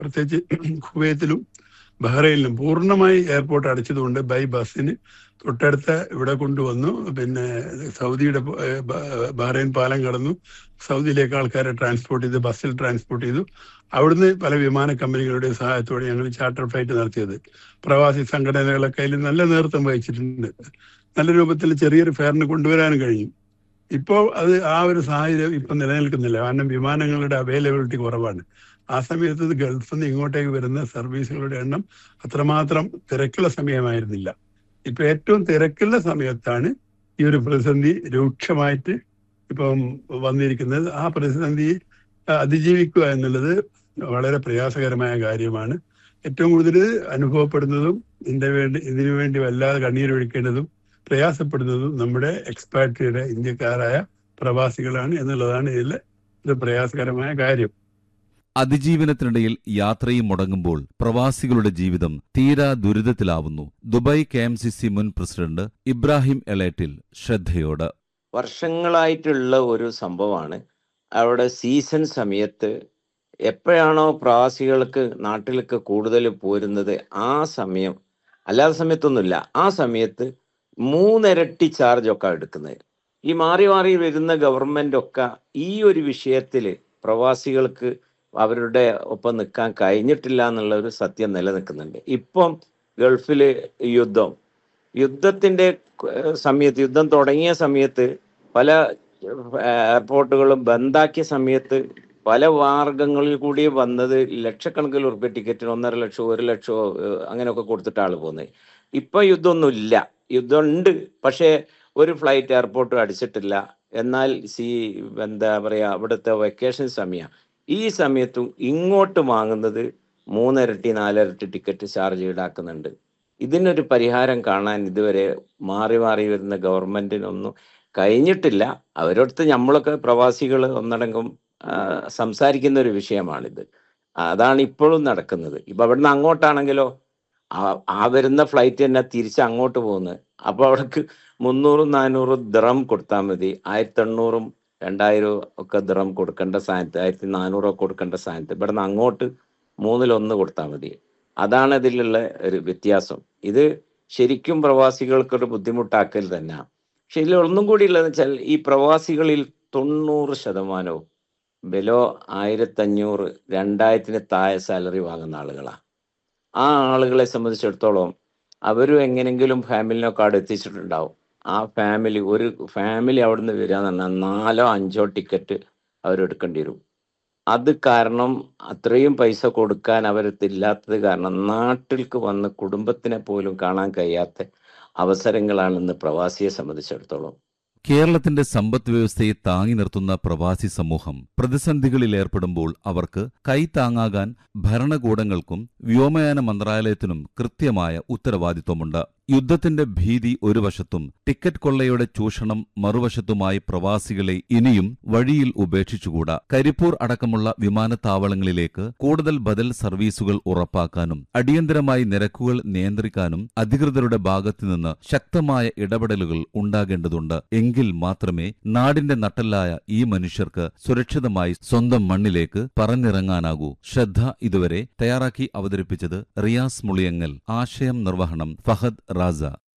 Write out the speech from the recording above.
പ്രത്യേകിച്ച് കുവൈത്തിലും ബഹ്റൈനിലും പൂർണ്ണമായി airport അടച്ചതുകൊണ്ട് by ബസ്സിന് തൊട്ടടുത്ത ഇവിടെ കൊണ്ടുവന്നു പിന്നെ സൗദിയുടെ പ- ഏഹ് ബ- ബഹ്റൈൻ പാലം കടന്നു സൗദിയിലേക്ക് ആൾക്കാരെ ട്രാൻസ്പോർട്ട് ചെയ്ത് ബസ്സിൽ ട്രാൻസ്പോർട്ട് ചെയ്തു അവിടുന്ന് പല വിമാന കമ്പനികളുടെ സഹായത്തോടെ ഞങ്ങൾ ചാർട്ടർ ഫ്ലൈറ്റ് നടത്തിയത് പ്രവാസി സംഘടനകളൊക്കെ അതിൽ നല്ല നേതൃത്വം വഹിച്ചിട്ടുണ്ട് നല്ല രൂപത്തിൽ ചെറിയൊരു ഫെയറിന് കൊണ്ടുവരാനും കഴിയും ഇപ്പോൾ അത് ആ ഒരു സാഹചര്യം ഇപ്പൊ നിലനിൽക്കുന്നില്ല കാരണം വിമാനങ്ങളുടെ അവൈലബിലിറ്റി കുറവാണ് ആ സമയത്ത് ഇത് ഗൾഫിൽ നിന്ന് ഇങ്ങോട്ടേക്ക് വരുന്ന സർവീസുകളുടെ എണ്ണം അത്രമാത്രം തിരക്കുള്ള സമയമായിരുന്നില്ല ഇപ്പൊ ഏറ്റവും തിരക്കുള്ള സമയത്താണ് ഈ ഒരു പ്രതിസന്ധി രൂക്ഷമായിട്ട് ഇപ്പം വന്നിരിക്കുന്നത് ആ പ്രതിസന്ധി അതിജീവിക്കുക എന്നുള്ളത് വളരെ പ്രയാസകരമായ കാര്യമാണ് ഏറ്റവും കൂടുതൽ അനുഭവപ്പെടുന്നതും ഇതിന്റെ വേണ്ടി ഇതിനു വേണ്ടി വല്ലാതെ കണ്ണീരൊഴിക്കേണ്ടതും പ്രയാസപ്പെടുന്നതും നമ്മുടെ എക്സ്പാട്രിയുടെ ഇന്ത്യക്കാരായ പ്രവാസികളാണ് എന്നുള്ളതാണ് ഇതിലെ ഒരു പ്രയാസകരമായ കാര്യം അതിജീവനത്തിനിടയിൽ യാത്രയും മുടങ്ങുമ്പോൾ പ്രവാസികളുടെ ജീവിതം തീരാ ദുരിതത്തിലാവുന്നു Dubai K M C C മുൻ പ്രസിഡന്റ് ഇബ്രാഹിം എളേറ്റിൽ ശ്രദ്ധയോട് വർഷങ്ങളായിട്ടുള്ള ഒരു സംഭവമാണ് അവിടെ സീസൺ സമയത്ത് എപ്പോഴാണോ പ്രവാസികൾക്ക് നാട്ടിലേക്ക് കൂടുതൽ പോരുന്നത് ആ സമയം അല്ലാത്ത സമയത്തൊന്നുമില്ല ആ സമയത്ത് മൂന്നിരട്ടി ചാർജ് ഒക്കെ എടുക്കുന്നത് ഈ മാറി മാറി വരുന്ന ഗവൺമെന്റ് ഒക്കെ ഈ ഒരു വിഷയത്തിൽ പ്രവാസികൾക്ക് അവരുടെ ഒപ്പം നിൽക്കാൻ കഴിഞ്ഞിട്ടില്ല എന്നുള്ള ഒരു സത്യം നിലനിൽക്കുന്നുണ്ട് ഇപ്പം ഗൾഫിൽ യുദ്ധം യുദ്ധത്തിന്റെ ഏഹ് സമയത്ത് യുദ്ധം തുടങ്ങിയ സമയത്ത് പല എയർപോർട്ടുകളും ബന്ദാക്കിയ സമയത്ത് പല മാർഗങ്ങളിൽ കൂടി വന്നത് ലക്ഷക്കണക്കിന് ഉറുപ്പ്യ ടിക്കറ്റിന് ഒന്നര ലക്ഷമോ ഒരു ലക്ഷമോ ഏഹ് അങ്ങനെയൊക്കെ കൊടുത്തിട്ട് ആള് പോകുന്നത് ഇപ്പൊ യുദ്ധമൊന്നുമില്ല യുദ്ധമുണ്ട് പക്ഷേ ഒരു ഫ്ലൈറ്റ് എയർപോർട്ട് അടിച്ചിട്ടില്ല എന്നാൽ സി എന്താ പറയാ അവിടുത്തെ വെക്കേഷൻ സമയം ഈ സമയത്തും ഇങ്ങോട്ട് വാങ്ങുന്നത് മൂന്നിരട്ടി നാലിരട്ടി ടിക്കറ്റ് ചാർജ് ഈടാക്കുന്നുണ്ട് ഇതിനൊരു പരിഹാരം കാണാൻ ഇതുവരെ മാറി മാറി വരുന്ന ഗവൺമെന്റിനൊന്നും കഴിഞ്ഞിട്ടില്ല അവരടുത്ത് നമ്മളൊക്കെ പ്രവാസികൾ ഒന്നടങ്കം ആ, സംസാരിക്കുന്ന ഒരു വിഷയമാണിത് അതാണ് ഇപ്പോഴും നടക്കുന്നത് ഇപ്പൊ അവിടുന്ന് അങ്ങോട്ടാണെങ്കിലോ ആ- ആ വരുന്ന ഫ്ലൈറ്റ് തന്നെ തിരിച്ച് അങ്ങോട്ട് പോകുന്നത് അപ്പൊ അവിടേക്ക് മുന്നൂറും നാനൂറും ദിറം കൊടുത്താൽ മതി ആയിരത്തി എണ്ണൂറും രണ്ടായിരം ഒക്കെ ദിറം കൊടുക്കേണ്ട സ്ഥാനത്ത് ആയിരത്തി നാനൂറൊക്കെ കൊടുക്കേണ്ട സ്ഥാനത്ത് ഇവിടുന്ന് അങ്ങോട്ട് മൂന്നിലൊന്ന് കൊടുത്താൽ മതി അതാണ് ഇതിലുള്ള ഒരു വ്യത്യാസം ഇത് ശരിക്കും പ്രവാസികൾക്കൊരു ബുദ്ധിമുട്ടാക്കൽ തന്നെയാണ് പക്ഷെ ഇതിൽ ഒന്നും കൂടി ഉള്ളതെന്ന് വെച്ചാൽ ഈ പ്രവാസികളിൽ തൊണ്ണൂറ് ശതമാനവും ബിലോ ആയിരത്തഞ്ഞൂറ് രണ്ടായിരത്തിന് താഴെ സാലറി വാങ്ങുന്ന ആളുകളാണ് ആ ആളുകളെ സംബന്ധിച്ചിടത്തോളം അവരും എങ്ങനെങ്കിലും ഫാമിലിനൊക്കെ അവിടെ എത്തിച്ചിട്ടുണ്ടാവും ആ ഫാമിലി ഒരു ഫാമിലി അവിടുന്ന് വരിക എന്ന് പറഞ്ഞാൽ നാലോ അഞ്ചോ ടിക്കറ്റ് അവരെടുക്കേണ്ടി വരും അത് കാരണം അത്രയും പൈസ കൊടുക്കാൻ അവരത്തില്ലാത്തത് കാരണം നാട്ടിലേക്ക് വന്ന് കുടുംബത്തിനെ പോലും കാണാൻ കഴിയാത്ത അവസരങ്ങളാണ് ഇന്ന് പ്രവാസിയെ സംബന്ധിച്ചിടത്തോളം കേരളത്തിന്റെ സമ്പദ് വ്യവസ്ഥയെ താങ്ങി നിർത്തുന്ന പ്രവാസി സമൂഹം പ്രതിസന്ധികളിൽ ഏർപ്പെടുമ്പോൾ അവർക്ക് കൈത്താങ്ങാകാൻ ഭരണകൂടങ്ങൾക്കും വ്യോമയാന മന്ത്രാലയത്തിനും കൃത്യമായ ഉത്തരവാദിത്വമുണ്ട് യുദ്ധത്തിന്റെ ഭീതി ഒരു വശത്തും ടിക്കറ്റ് കൊള്ളയുടെ ചൂഷണം മറുവശത്തുമായി പ്രവാസികളെ ഇനിയും വഴിയിൽ ഉപേക്ഷിച്ചുകൂടാ കരിപ്പൂർ അടക്കമുള്ള വിമാനത്താവളങ്ങളിലേക്ക് കൂടുതൽ ബദൽ സർവീസുകൾ ഉറപ്പാക്കാനും അടിയന്തരമായി നിരക്കുകൾ നിയന്ത്രിക്കാനും അധികൃതരുടെ ഭാഗത്തുനിന്ന് ശക്തമായ ഇടപെടലുകൾ ഉണ്ടാകേണ്ടതുണ്ട് എങ്കിൽ മാത്രമേ നാടിന്റെ നട്ടല്ലായ ഈ മനുഷ്യർക്ക് സുരക്ഷിതമായി സ്വന്തം മണ്ണിലേക്ക് പറന്നിറങ്ങാനാകൂ ശ്രദ്ധ ഇതുവരെ തയ്യാറാക്കി അവതരിപ്പിച്ചത് റിയാസ് മുളിയങ്ങൽ ആശയം നിർവഹണം ഫഹദ് റാസ